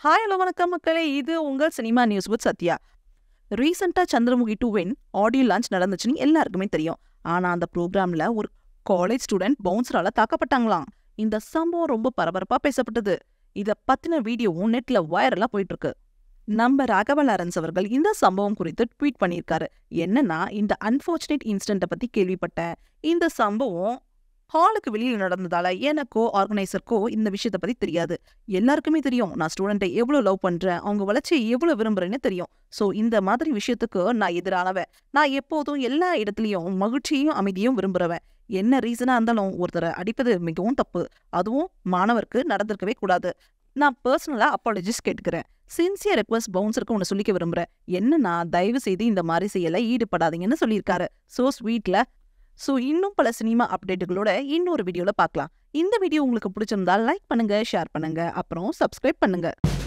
hi hello வணக்கம் மக்களே இது உங்கள் சினிமா நியூஸ் வித் சத்யா ரீசெண்டாக சந்திரமுகி டூ வின் ஆடியோ லான்ச் நடந்துச்சுன்னு எல்லாருக்குமே தெரியும் ஆனால் அந்த ப்ரோக்ராமில் ஒரு காலேஜ் ஸ்டூடெண்ட் பவுன்சரால தாக்கப்பட்டாங்களாம் இந்த சம்பவம் ரொம்ப பரபரப்பாக பேசப்பட்டது இதை பற்றின வீடியோவும் நெட்டில் வைரலாக போயிட்டு இருக்கு நம்ம ராகவ லாரன்ஸ் அவர்கள் இந்த சம்பவம் குறித்து ட்வீட் பண்ணியிருக்காரு என்னன்னா இந்த அன்ஃபார்ச்சுனேட் இன்சிடென்ட்டை பற்றி கேள்விப்பட்டேன் இந்த சம்பவம் ஹாலுக்கு வெளியில் நடந்ததால எனக்கோ ஆர்கனைசருக்கோ இந்த விஷயத்தை பத்தி தெரியாது எல்லாருக்குமே தெரியும் நான் ஸ்டூடெண்ட்டை எவ்வளோ லவ் பண்றேன் அவங்க வளர்ச்சியை எவ்வளோ விரும்புறேன்னு தெரியும் ஸோ இந்த மாதிரி விஷயத்துக்கு நான் எதிரானவன் நான் எப்போதும் எல்லா இடத்துலையும் மகிழ்ச்சியையும் அமைதியும் விரும்புறவன் என்ன ரீசனா இருந்தாலும் ஒருத்தரை அடிப்பது மிகவும் தப்பு அதுவும் மாணவருக்கு நடந்திருக்கவே கூடாது நான் பர்சனலா அப்பாலஜிஸ் கேட்டுக்கிறேன் சின்சியர் ரெக்வஸ்ட் பவுன்சருக்கு ஒன்று சொல்லிக்க விரும்புறேன் என்னன்னா தயவு செய்து இந்த மாதிரி செய்யல ஈடுபடாதீங்கன்னு சொல்லியிருக்காரு ஸோ ஸ்வீட்ல ஸோ இன்னும் பல சினிமா அப்டேட்டுகளோட இன்னொரு வீடியோவில் பார்க்கலாம் இந்த வீடியோ உங்களுக்கு பிடிச்சிருந்தா லைக் பண்ணுங்க ஷேர் பண்ணுங்க அப்புறம் சப்ஸ்கிரைப் பண்ணுங்க